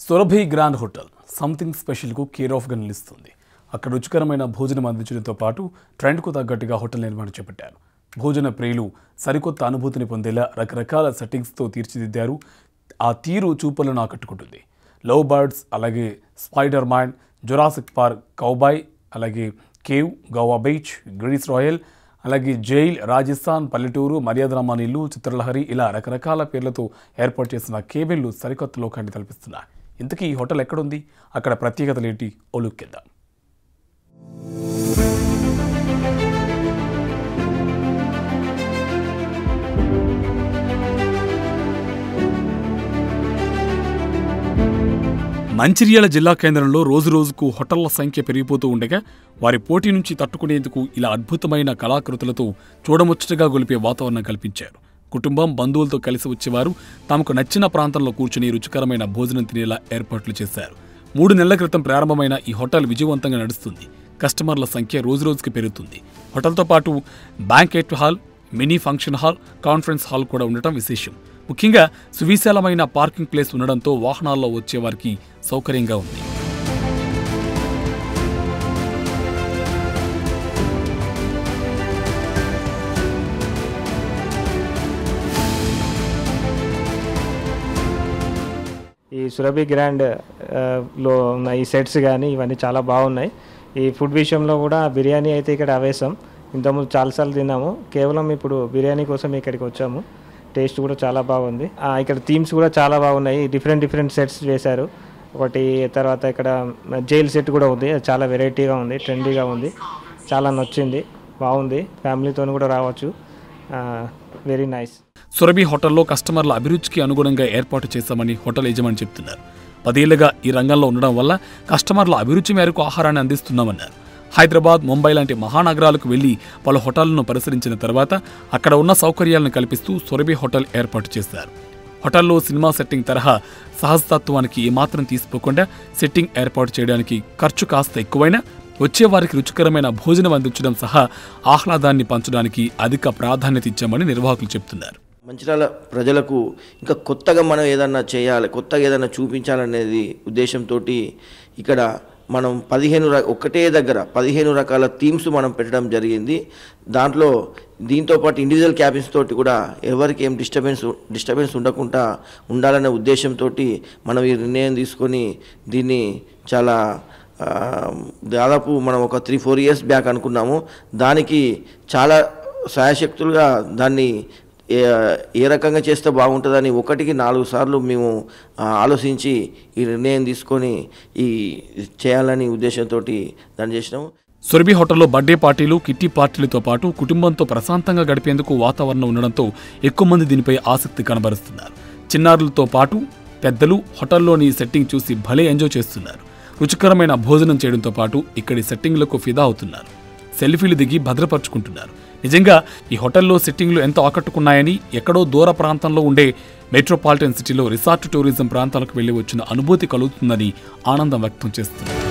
Surabhi grand hotel something స్పెషల్కు care ఆఫ్గా నిలుస్తుంది అక్కడ రుచికరమైన భోజనం అందించడంతో పాటు ట్రెండ్కు తగ్గట్టుగా హోటల్ నిర్మాణం చేపట్టారు భోజన ప్రియులు సరికొత్త అనుభూతిని పొందేలా రకరకాల సెట్టింగ్స్తో తీర్చిదిద్దారు ఆ తీరు చూపులను ఆకట్టుకుంటుంది లవ్ బర్డ్స్ అలాగే spider man Jurassic park cowboy అలాగే cave Goa beach Greece royal అలాగే జైల్ రాజస్థాన్ పల్లెటూరు మర్యాదరామాన్ ఇల్లు చిత్రలహరి ఇలా రకరకాల పేర్లతో ఏర్పాటు చేసిన కేబిన్లు సరికొత్త లోకాన్ని కల్పిస్తున్నాయి ఇంతకీ ఈ హోటల్ ఎక్కడుంది అక్కడ ప్రత్యేకతలు ఏంటి ఒలుక్కిద్దాం మంచిర్యాల జిల్లా కేంద్రంలో రోజు రోజుకు హోటళ్ల సంఖ్య పెరిగిపోతూ ఉండగా వారి పోటీ నుంచి తట్టుకునేందుకు ఇలా అద్భుతమైన కళాకృతులతో చూడముచ్చటగా గొలిపే వాతావరణం కల్పించారు కుటుంబం బంధువులతో కలిసి వచ్చేవారు తమకు నచ్చిన ప్రాంతంలో కూర్చుని రుచికరమైన భోజనం తినేలా ఏర్పాట్లు చేశారు మూడు నెలల క్రితం ప్రారంభమైన ఈ హోటల్ విజయవంతంగా నడుస్తుంది కస్టమర్ల సంఖ్య రోజురోజుకి పెరుగుతుంది హోటల్తో పాటు banquet hall mini function hall conference hall కూడా ఉండటం విశేషం ముఖ్యంగా సువిశాలమైన పార్కింగ్ ప్లేస్ ఉండడంతో వాహనాల్లో వచ్చే వారికి సౌకర్యంగా ఉంది ఈ సురభి గ్రాండ్ ఆ, లో ఉన్న ఈ సెట్స్ కానీ ఇవన్నీ చాలా బాగున్నాయి ఈ ఫుడ్ విషయంలో కూడా బిర్యానీ అయితే ఇక్కడ అవేసాం ఇంతకుముందు చాలాసార్లు తిన్నాము కేవలం ఇప్పుడు బిర్యానీ కోసం ఇక్కడికి వచ్చాము టేస్ట్ కూడా చాలా బాగుంది ఆ, ఇక్కడ థీమ్స్ కూడా చాలా బాగున్నాయి డిఫరెంట్ డిఫరెంట్ సెట్స్ చేశారు ఒకటి తర్వాత ఇక్కడ జైల్ సెట్ కూడా ఉంది అది చాలా వెరైటీగా ఉంది ట్రెండీగా ఉంది చాలా నచ్చింది బాగుంది ఫ్యామిలీతో కూడా రావచ్చు వెరీ నైస్ సురభి హోటల్లో కస్టమర్ల అభిరుచికి అనుగుణంగా ఏర్పాటు చేశామని హోటల్ యజమాని చెప్తున్నారు పదేళ్లుగా ఈ రంగంలో ఉండడం వల్ల కస్టమర్ల అభిరుచి మేరకు ఆహారాన్ని అందిస్తున్నామన్నారు హైదరాబాద్ ముంబై లాంటి మహానగరాలకు వెళ్లి పలు హోటళ్లను పరిశీలించిన తర్వాత అక్కడ ఉన్న సౌకర్యాలను కల్పిస్తూ సురభి హోటల్ ఏర్పాటు చేశారు హోటల్లో సినిమా సెట్టింగ్ తరహా సహజతత్వానికి ఏమాత్రం తీసిపోకుండా సెట్టింగ్ ఏర్పాటు చేయడానికి ఖర్చు కాస్త ఎక్కువైనా వచ్చేవారికి రుచికరమైన భోజనం అందించడం సహా ఆహ్లాదాన్ని పంచడానికి అధిక ప్రాధాన్యత ఇచ్చామని నిర్వాహకులు చెబుతున్నారు మంచిర్యాల ప్రజలకు ఇంకా కొత్తగా మనం ఏదన్నా చేయాలి కొత్తగా ఏదన్నా చూపించాలనేది ఉద్దేశంతో ఇక్కడ మనం పదిహేను ర ఒక్కటే దగ్గర పదిహేను రకాల థీమ్స్ మనం పెట్టడం జరిగింది దాంట్లో దీంతో పాటు ఇండివిజువల్ క్యాబిన్స్ తోటి కూడా ఎవరికి ఏం డిస్టర్బెన్స్ డిస్టర్బెన్స్ ఉండకుండా ఉండాలనే ఉద్దేశంతో మనం ఈ నిర్ణయం తీసుకొని దీన్ని చాలా ఆ, దాదాపు మనం ఒక త్రీ ఫోర్ ఇయర్స్ బ్యాక్ అనుకున్నాము దానికి చాలా సాయశక్తులుగా దాన్ని ఏ ఏ రకంగా చేస్తే బాగుంటుందని ఒకటికి నాలుగు సార్లు మేము ఆ, ఆలోచించి ఈ నిర్ణయం తీసుకొని ఈ చేయాలని ఉద్దేశంతో దాన్ని చేసినాము సురభి హోటల్లో బర్త్డే పార్టీలు కిట్టి పార్టీలతో పాటు కుటుంబంతో ప్రశాంతంగా గడిపేందుకు వాతావరణం ఉండడంతో ఎక్కువ మంది దీనిపై ఆసక్తి కనబరుస్తున్నారు చిన్నారులతో పాటు పెద్దలు హోటల్లోని సెట్టింగ్ చూసి భలే ఎంజాయ్ చేస్తున్నారు రుచికరమైన భోజనం చేయడంతో పాటు ఇక్కడి సెట్టింగ్లకు ఫిదా అవుతున్నారు సెల్ఫీలు దిగి భద్రపరుచుకుంటున్నారు నిజంగా ఈ హోటల్లో సెట్టింగ్లు ఎంతో ఆకట్టుకున్నాయని ఎక్కడో దూర ప్రాంతంలో ఉండే మెట్రోపాలిటన్ సిటీలో రిసార్ట్ టూరిజం ప్రాంతాలకు వెళ్లి వచ్చిన అనుభూతి కలుగుతుందని ఆనందం వ్యక్తం చేస్తున్నారు